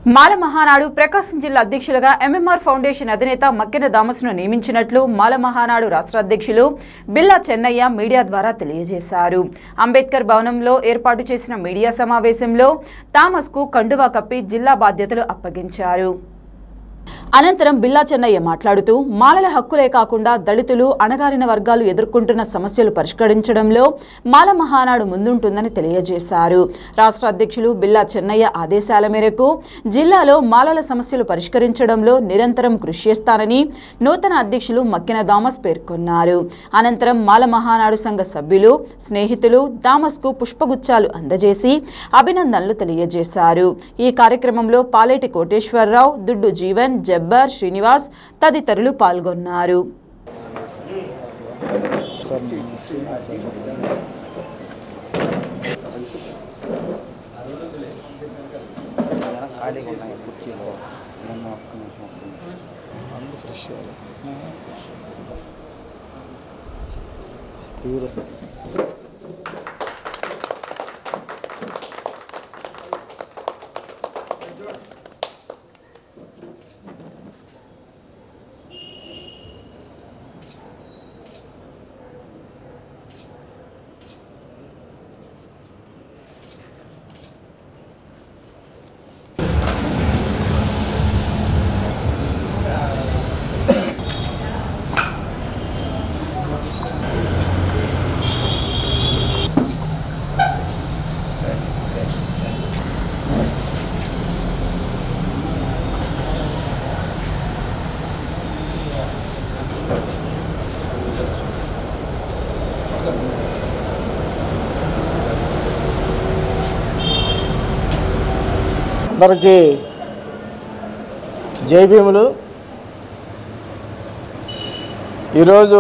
మాల మహానాడు ప్రకాశం జిల్లా అధ్యక్షులుగా MMR foundation అధినేత మక్కెన దామస్ను నియమించినట్లు మాల మహానాడు రాష్ట్ర అధ్యక్షులు బిల్లా చెన్నయ్య మీడియా ద్వారా తెలియజేశారు అంబేద్కర్ భవనంలో ఏర్పాటు చేసిన మీడియా సమావేశంలో థామస్కు కండువా కప్పి జిల్లా బాధ్యతలు అప్పగించారు అనంతరం బిల్లా చెన్నయ్య మాట్లాడుతూ మాలల హక్కులే కాకుండా దళితులు అణగారిన వర్గాలు ఎదుర్కొంటున్న సమస్యలు పరిష్కరించడంలో మాల మహానాడు ముందుంటుందని తెలియజేశారు రాష్ట్ర అధ్యక్షులు బిల్లా చెన్నయ్య ఆదేశాల మేరకు జిల్లాలో మాలల సమస్యలు పరిష్కరించడంలో నిరంతరం కృషి చేస్తానని నూతన అధ్యక్షులు మక్కెన దామస్ పేర్కొన్నారు అనంతరం మాల మహానాడు సంఘ సభ్యులు స్నేహితులు దామస్కు పుష్పగుచ్చాలు అందజేసి అభినందనలు తెలియజేశారు ఈ కార్యక్రమంలో పాలేటి కోటేశ్వరరావు దుడ్డు జీవన్ జబ్బర్ శ్రీనివాస్ తదితరులు పాల్గొన్నారు జనం ఖాళీగా ఉన్నాయి కుర్చీలో మొన్న ఒక్క నిమిషం ఒక్క నిమిషం. అందు ఫ్రెష్ అందరికీ జై భీములు ఈరోజు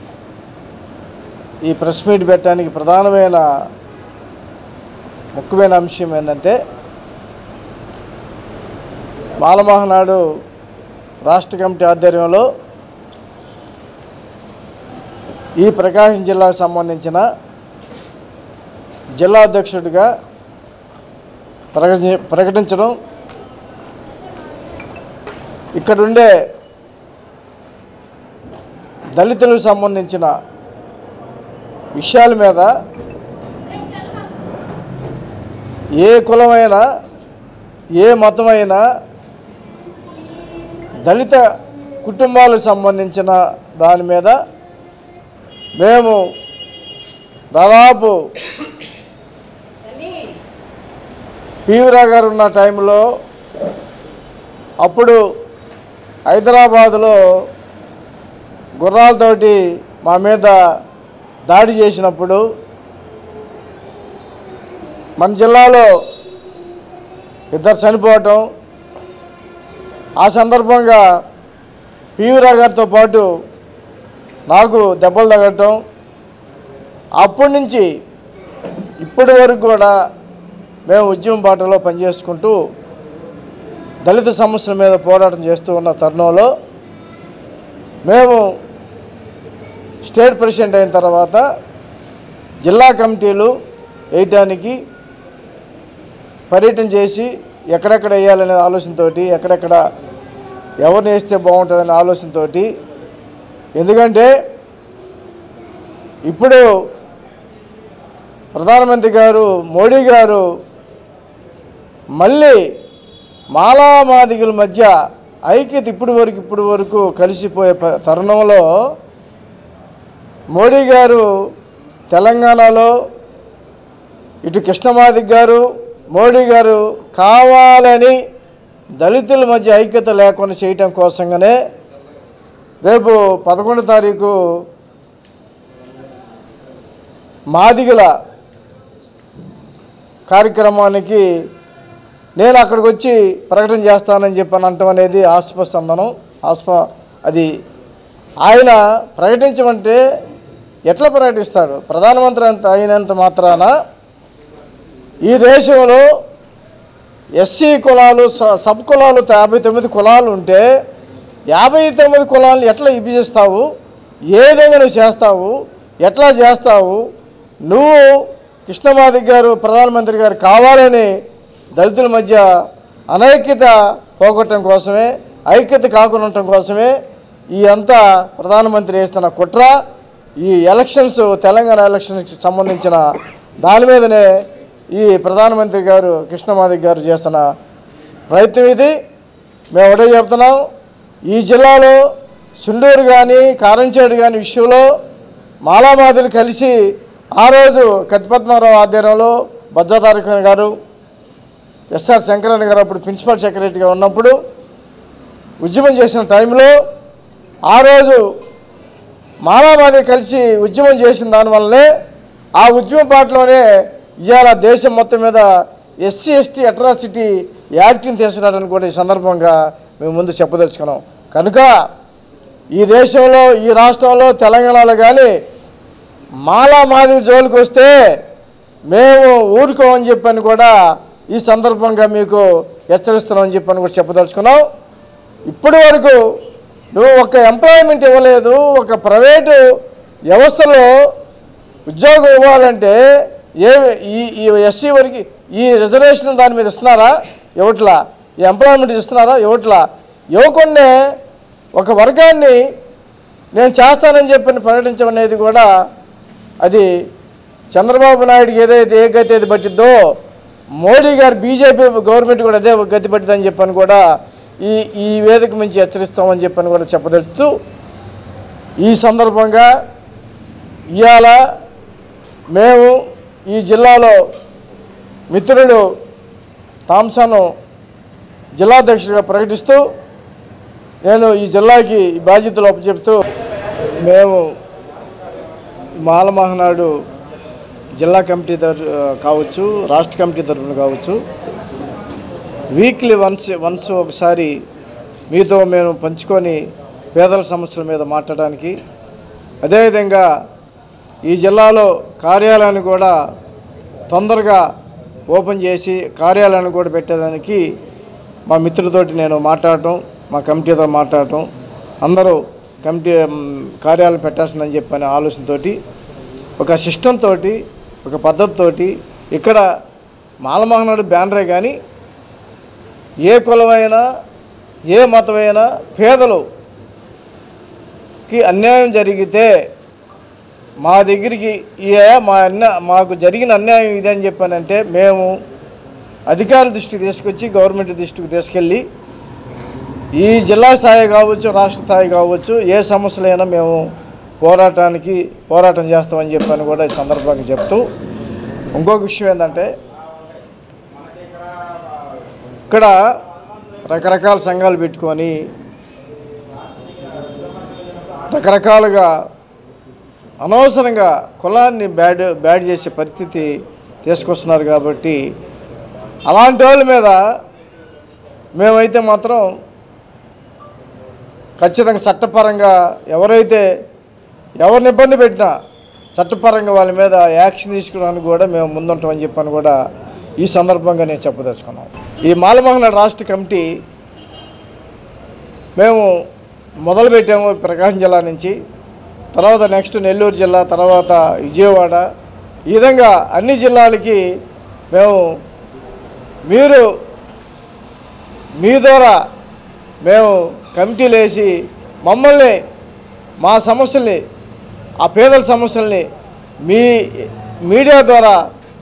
ఈ ప్రెస్ మీట్ పెట్టడానికి ప్రధానమైన ముఖ్యమైన అంశం ఏంటంటే మాలమహనాడు రాష్ట్ర కమిటీ ఆధ్వర్యంలో ఈ ప్రకాశం జిల్లాకు సంబంధించిన జిల్లా అధ్యక్షుడిగా ప్రకటి ప్రకటించడం ఇక్కడుండే దళితులకు సంబంధించిన విషయాల మీద ఏ కులమైనా ఏ మతమైనా దళిత కుటుంబాలకు సంబంధించిన దాని మీద మేము దాదాపు పీవరా గారు ఉన్న టైంలో అప్పుడు హైదరాబాదులో గుర్రాలతోటి మా మీద దాడి చేసినప్పుడు మన జిల్లాలో ఇద్దరు చనిపోవటం ఆ సందర్భంగా పీవరా గారితో పాటు నాకు దెబ్బలు తగలటం అప్పటి నుంచి ఇప్పటి వరకు కూడా మేము ఉద్యమ బాటలో పనిచేసుకుంటూ దళిత సమస్యల మీద పోరాటం చేస్తూ ఉన్న తరుణంలో మేము స్టేట్ ప్రెసిడెంట్ అయిన తర్వాత జిల్లా కమిటీలు వేయటానికి పర్యటన చేసి ఎక్కడెక్కడ వేయాలనే ఆలోచనతోటి ఎక్కడెక్కడ ఎవరిని వేస్తే బాగుంటుందనే ఆలోచనతోటి ఎందుకంటే ఇప్పుడు ప్రధానమంత్రి గారు మోడీ గారు మళ్ళీ మాలామాదిగుల మధ్య ఐక్యత ఇప్పుడు వరకు ఇప్పుడు వరకు కలిసిపోయే ప- తరుణంలో మోడీ గారు తెలంగాణలో ఇటు కృష్ణమాదిక్ గారు మోడీ గారు కావాలని దళితుల మధ్య ఐక్యత లేకుండా చేయటం కోసంగానే రేపు పదకొండు తారీఖు మాదిగల కార్యక్రమానికి నేను అక్కడికి వచ్చి ప్రకటన చేస్తానని చెప్పని అంటాం అనేది ఆస్పస్తందనం ఆస్ప అది ఆయన ప్రకటించమంటే ఎట్లా ప్రకటిస్తాడు ప్రధానమంత్రి అంత అయినంత మాత్రాన ఈ దేశంలో ఎస్సీ కులాలు స- సబ్ కులాలు యాభై తొమ్మిది కులాలు ఉంటే యాభై తొమ్మిది కులాలను ఎట్లా విభజిస్తావు ఏ విధంగా నువ్వు చేస్తావు ఎట్లా చేస్తావు నువ్వు కృష్ణమాదిక్ గారు ప్రధానమంత్రి గారు కావాలని దళితుల మధ్య అనైక్యత పోగొట్టడం కోసమే ఐక్యత కాకుండా ఉండటం కోసమే ఈ అంతా ప్రధానమంత్రి వేస్తున్న కుట్ర ఈ ఎలక్షన్స్ తెలంగాణ ఎలక్షన్స్కి సంబంధించిన దాని మీదనే ఈ ప్రధానమంత్రి గారు కృష్ణమాదిక్ గారు చేస్తున్న ప్రయత్నం ఇది మేము ఒకటే చెప్తున్నాం ఈ జిల్లాలో సుండూరు కానీ కారంచేడు కానీ విషయంలో మాలామాదులు కలిసి ఆ రోజు కత్తిపద్మారావు ఆధ్వర్యంలో బజ్జాతారకన్ గారు ఎస్ఆర్ శంకరన్ గారు అప్పుడు ప్రిన్సిపల్ సెక్రటరీగా ఉన్నప్పుడు ఉద్యమం చేసిన టైంలో ఆ రోజు మాలామాది కలిసి ఉద్యమం చేసిన దానివల్లనే ఆ ఉద్యమ పాటలోనే ఇవాళ దేశం మొత్తం మీద ఎస్సీ ఎస్టీ అట్రాసిటీ యాక్ట్ని తీసుకురావడానికి కూడా ఈ సందర్భంగా మేము ముందు చెప్పదలుచుకున్నాం కనుక ఈ దేశంలో ఈ రాష్ట్రంలో తెలంగాణలో కానీ మాలా మాది జోలికి వస్తే మేము ఊరుకోమని చెప్పని కూడా ఈ సందర్భంగా మీకు హెచ్చరిస్తున్నామని చెప్పని కూడా చెప్పదలుచుకున్నాం ఇప్పటి వరకు నువ్వు ఒక ఎంప్లాయ్మెంట్ ఇవ్వలేదు ఒక ప్రైవేటు వ్యవస్థలో ఉద్యోగం ఇవ్వాలంటే ఏ ఈ ఈ ఎస్సీ వరకు ఈ రిజర్వేషన్ దాని మీద ఇస్తున్నారా ఇవ్వట్లా ఈ ఎంప్లాయ్మెంట్ ఇస్తున్నారా ఇవ్వట్లా ఇవ్వకుండే ఒక వర్గాన్ని నేను చేస్తానని చెప్పి ప్రకటించడం అనేది కూడా అది చంద్రబాబు నాయుడుకి ఏదైతే ఏ గతి అయితే పట్టిద్దో మోడీ గారు బీజేపీ గవర్నమెంట్ కూడా అదే గతి పట్టిందని చెప్పని కూడా ఈ ఈ వేదిక నుంచి హెచ్చరిస్తామని చెప్పని కూడా చెప్పదలుచుతూ ఈ సందర్భంగా ఇవాళ మేము ఈ జిల్లాలో మిత్రుడు థామ్సన్ జిల్లాధ్యక్షుడిగా ప్రకటిస్తూ నేను ఈ జిల్లాకి ఈ బాధ్యతలు అప్పచెప్తూ మేము మాల మహానాడు జిల్లా కమిటీ తరఫు కావచ్చు రాష్ట్ర కమిటీ తరఫున కావచ్చు వీక్లీ వన్స్ వన్స్ ఒకసారి మీతో మేము పంచుకొని పేదల సమస్యల మీద మాట్లాడడానికి అదేవిధంగా ఈ జిల్లాలో కార్యాలయాన్ని కూడా తొందరగా ఓపెన్ చేసి కార్యాలయాన్ని కూడా పెట్టడానికి మా మిత్రులతోటి నేను మాట్లాడటం మా కమిటీతో మాట్లాడటం అందరూ కమిటీ మ్, కార్యాలయం పెట్టాల్సిందని చెప్పని ఆలోచనతోటి ఒక సిస్టమ్ తోటి ఒక పద్ధతితోటి ఇక్కడ మాలమహనాడు బ్యానరే కానీ ఏ కులమైనా ఏ మతమైనా పేదలుకి అన్యాయం జరిగితే మా దగ్గరికి ఈ మా అన్య మాకు జరిగిన అన్యాయం ఇదని చెప్పానంటే మేము అధికారుల దృష్టికి తీసుకొచ్చి గవర్నమెంట్ దృష్టికి తీసుకెళ్ళి ఈ జిల్లా స్థాయి కావచ్చు రాష్ట్ర స్థాయి కావచ్చు ఏ సమస్యలైనా మేము పోరాటానికి పోరాటం చేస్తామని చెప్పని కూడా ఈ సందర్భంగా చెప్తూ ఇంకొక విషయం ఏంటంటే ఇక్కడ రకరకాల సంఘాలు పెట్టుకొని రకరకాలుగా అనవసరంగా కులాన్ని బ్యాడ్ బ్యాడ్ చేసే పరిస్థితి తీసుకొస్తున్నారు కాబట్టి అలాంటి వాళ్ళ మీద మేమైతే మాత్రం ఖచ్చితంగా చట్టపరంగా ఎవరైతే ఎవరిని ఇబ్బంది పెట్టినా చట్టపరంగా వాళ్ళ మీద యాక్షన్ తీసుకోవడానికి కూడా మేము ముందుంటామని చెప్పని కూడా ఈ సందర్భంగా నేను చెప్పదలుచుకున్నాం ఈ మాలమహన రాష్ట్ర కమిటీ మేము మొదలుపెట్టాము ప్రకాశం జిల్లా నుంచి తర్వాత నెక్స్ట్ నెల్లూరు జిల్లా తర్వాత విజయవాడ ఈ విధంగా అన్ని జిల్లాలకి మేము మీరు మీ ద్వారా మేము కమిటీలు వేసి మమ్మల్ని మా సమస్యల్ని ఆ పేదల సమస్యల్ని మీ మీడియా ద్వారా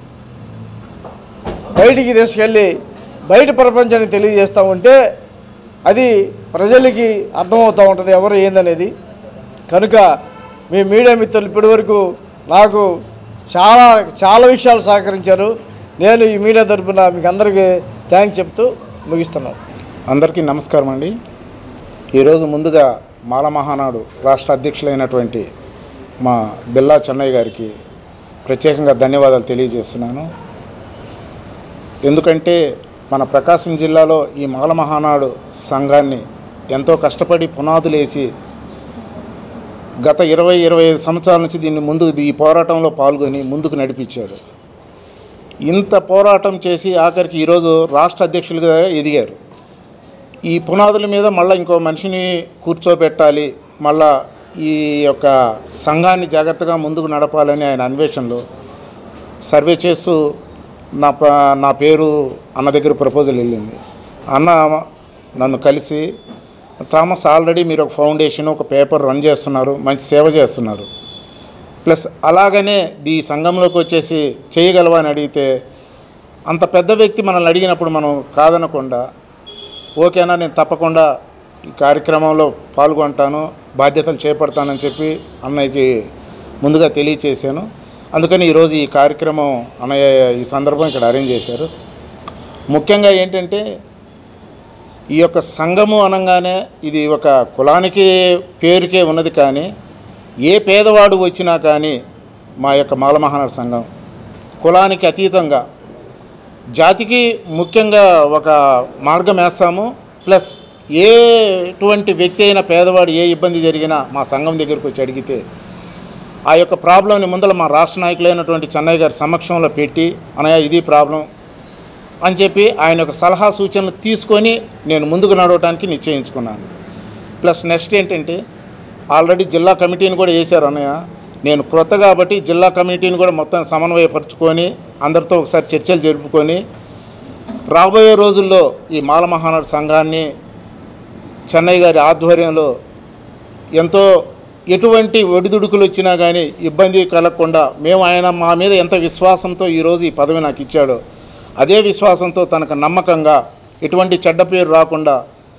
బయటికి తీసుకెళ్ళి బయట ప్రపంచానికి తెలియజేస్తూ ఉంటే అది ప్రజలకి అర్థమవుతూ ఉంటుంది ఎవరు ఏందనేది కనుక మీ మీడియా మిత్రులు ఇప్పటివరకు నాకు చాలా చాలా విషయాలు సహకరించారు నేను ఈ మీడియా తరపున మీకు అందరికీ థ్యాంక్స్ చెప్తూ ముగిస్తున్నాను అందరికీ నమస్కారం అండి ఈరోజు ముందుగా మాల మహానాడు రాష్ట్ర అధ్యక్షులైనటువంటి మా బిల్లా చెన్నయ్య గారికి ప్రత్యేకంగా ధన్యవాదాలు తెలియజేస్తున్నాను ఎందుకంటే మన ప్రకాశం జిల్లాలో ఈ మాల మహానాడు సంఘాన్ని ఎంతో కష్టపడి పునాదులేసి గత ఇరవై ఇరవై ఐదు సంవత్సరాల నుంచి దీన్ని ముందుకు ఈ పోరాటంలో పాల్గొని ముందుకు నడిపించాడు ఇంత పోరాటం చేసి ఆఖరికి ఈరోజు రాష్ట్ర అధ్యక్షులుగా ఎదిగారు ఈ పునాదుల మీద మళ్ళీ ఇంకో మనిషిని కూర్చోబెట్టాలి మళ్ళా ఈ యొక్క సంఘాన్ని జాగ్రత్తగా ముందుకు నడపాలని ఆయన అన్వేషణలో సర్వే చేస్తూ నా ప నా పేరు అన్న దగ్గర ప్రపోజల్ వెళ్ళింది అన్న నన్ను కలిసి థామస్ ఆల్రెడీ మీరు ఒక ఫౌండేషన్ ఒక పేపర్ రన్ చేస్తున్నారు మంచి సేవ చేస్తున్నారు ప్లస్ అలాగనే ఈ సంఘంలోకి వచ్చేసి చేయగలవా అని అడిగితే అంత పెద్ద వ్యక్తి మనల్ని అడిగినప్పుడు మనం కాదనకుండా ఓకేనా నేను తప్పకుండా ఈ కార్యక్రమంలో పాల్గొంటాను బాధ్యతలు చేపడతానని చెప్పి అన్నయ్యకి ముందుగా తెలియచేశాను అందుకని ఈరోజు ఈ కార్యక్రమం అన్నయ్య ఈ సందర్భం ఇక్కడ అరేంజ్ చేశారు ముఖ్యంగా ఏంటంటే ఈ యొక్క సంఘము అనగానే ఇది ఒక కులానికి పేరుకే ఉన్నది కానీ ఏ పేదవాడు వచ్చినా కానీ మా యొక్క మాలమహానాడు సంఘం కులానికి అతీతంగా జాతికి ముఖ్యంగా ఒక మార్గం వేస్తాము ప్లస్ ఏ ఎటువంటి వ్యక్తి అయినా పేదవాడు ఏ ఇబ్బంది జరిగినా మా సంఘం దగ్గరికి వచ్చి అడిగితే ఆ యొక్క ప్రాబ్లంని ముందర మా రాష్ట్ర నాయకులైనటువంటి చెన్నయ్య గారి సమక్షంలో పెట్టి అనయ్య ఇది ప్రాబ్లం అని చెప్పి ఆయన యొక్క సలహా సూచనలు తీసుకొని నేను ముందుకు నడవడానికి నిశ్చయించుకున్నాను ప్లస్ నెక్స్ట్ ఏంటంటే ఆల్రెడీ జిల్లా కమిటీని కూడా వేశారు అన్నయ్య నేను క్రొత్త కాబట్టి జిల్లా కమిటీని కూడా మొత్తం సమన్వయపరుచుకొని అందరితో ఒకసారి చర్చలు జరుపుకొని రాబోయే రోజుల్లో ఈ మాల మహానాడు సంఘాన్ని చెన్నై గారి ఆధ్వర్యంలో ఎంతో ఎటువంటి ఒడిదుడుకులు వచ్చినా కానీ ఇబ్బంది కలగకుండా మేము ఆయన మా మీద ఎంత విశ్వాసంతో ఈరోజు ఈ పదవి నాకు ఇచ్చాడో అదే విశ్వాసంతో తనకు నమ్మకంగా ఎటువంటి చెడ్డ పేరు రాకుండా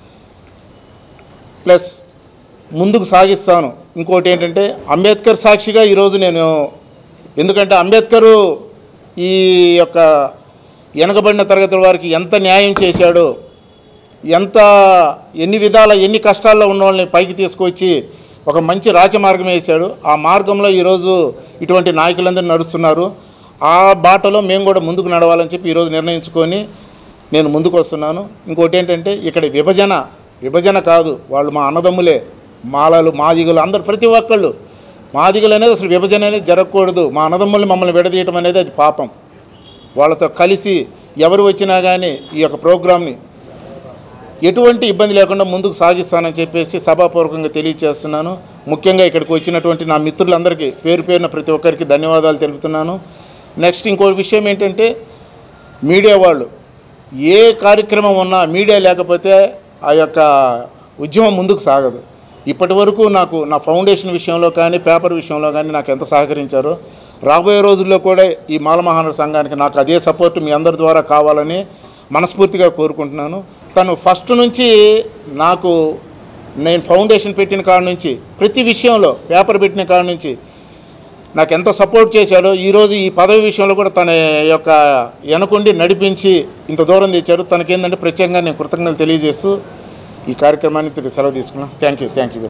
ప్లస్ ముందుకు సాగిస్తాను ఇంకోటి ఏంటంటే అంబేద్కర్ సాక్షిగా ఈరోజు నేను ఎందుకంటే అంబేద్కరు ఈ యొక్క వెనకబడిన తరగతుల వారికి ఎంత న్యాయం చేశాడో ఎంత ఎన్ని విధాల ఎన్ని కష్టాల్లో ఉన్న వాళ్ళని పైకి తీసుకొచ్చి ఒక మంచి రాజమార్గం వేశాడు ఆ మార్గంలో ఈరోజు ఇటువంటి నాయకులందరూ నడుస్తున్నారు ఆ బాటలో మేము కూడా ముందుకు నడవాలని చెప్పి ఈరోజు నిర్ణయించుకొని నేను ముందుకు వస్తున్నాను ఇంకోటి ఏంటంటే ఇక్కడ విభజన విభజన కాదు వాళ్ళు మా అన్నదమ్ములే మాలలు మాదిగలు అందరు ప్రతి ఒక్కళ్ళు మాదిగలు అనేది అసలు విభజన అనేది జరగకూడదు మా అన్నదమ్ముల్ని మమ్మల్ని విడదీయటం అనేది అది పాపం వాళ్ళతో కలిసి ఎవరు వచ్చినా కానీ ఈ యొక్క ప్రోగ్రామ్ని ఎటువంటి ఇబ్బంది లేకుండా ముందుకు సాగిస్తానని చెప్పేసి సభాపూర్వకంగా తెలియజేస్తున్నాను ముఖ్యంగా ఇక్కడికి వచ్చినటువంటి నా మిత్రులందరికీ పేరు పేరున ప్రతి ఒక్కరికి ధన్యవాదాలు తెలుపుతున్నాను నెక్స్ట్ ఇంకో విషయం ఏంటంటే మీడియా వాళ్ళు ఏ కార్యక్రమం ఉన్నా మీడియా లేకపోతే ఆ యొక్క ఉద్యమం ముందుకు సాగదు ఇప్పటి వరకు నాకు నా ఫౌండేషన్ విషయంలో కానీ పేపర్ విషయంలో కానీ నాకు ఎంత సహకరించారో రాబోయే రోజుల్లో కూడా ఈ మాలమహానాడు సంఘానికి నాకు అదే సపోర్ట్ మీ అందరి ద్వారా కావాలని మనస్ఫూర్తిగా కోరుకుంటున్నాను తను ఫస్ట్ నుంచి నాకు నేను ఫౌండేషన్ పెట్టిన కాడ నుంచి ప్రతి విషయంలో పేపర్ పెట్టిన కాడ నుంచి నాకు ఎంత సపోర్ట్ చేశాడో ఈరోజు ఈ పదవి విషయంలో కూడా తన యొక్క వెనకుండి నడిపించి ఇంత దూరం తెచ్చారు తనకేందంటే ప్రత్యేకంగా నేను కృతజ్ఞతలు తెలియజేస్తూ ఈ కార్యక్రమాన్ని సెలవు తీసుకున్నాను థ్యాంక్ యూ థ్యాంక్ యూ